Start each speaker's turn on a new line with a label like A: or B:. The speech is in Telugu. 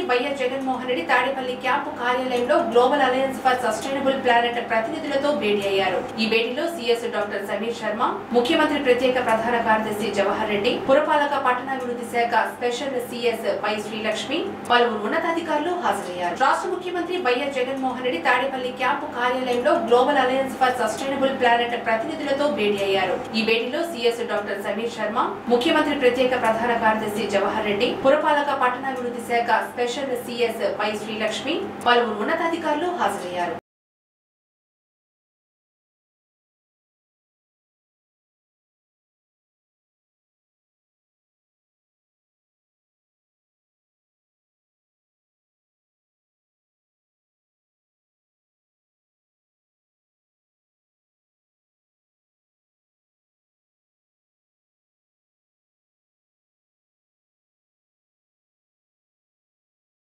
A: వైఎస్ జగన్మోహన్ రెడ్డి తాడేపల్లి క్యాంపు కార్యాలయంలో global alliance for sustainable planet ప్రతినిధులతో భేటీ అయ్యారు ఈ భేటీలో సీఎస్ డాక్టర్ సమీర్ శర్మ ముఖ్యమంత్రి ప్రత్యేక ప్రధాన కార్యదర్శి జవహర్ రెడ్డి పురపాలక పట్టణాభివృద్ధి శాఖ స్పెషల్ సీఎస్ పై శ్రీలక్ష్మి పలువురు ఉన్నతాధికారులు హాజరయ్యారు రాష్ట్ర ముఖ్యమంత్రి వైఎస్ జగన్మోహన్ రెడ్డి తాడేపల్లి క్యాంపు కార్యాలయంలో global alliance for sustainable planet ప్రతినిధులతో భేటీ అయ్యారు ఈ భేటీలో సీఎస్ డాక్టర్ సమీర్ శర్మ ముఖ్యమంత్రి ప్రత్యేక ప్రధాన కార్యదర్శి జవహర్ రెడ్డి పురపాలక పట్టణాభివృద్ధి శాఖ స్పెషల్ సీఎస్ పై శ్రీలక్ష్మి పలువురు ఉన్నతాధికారులు హాజరయ్యారు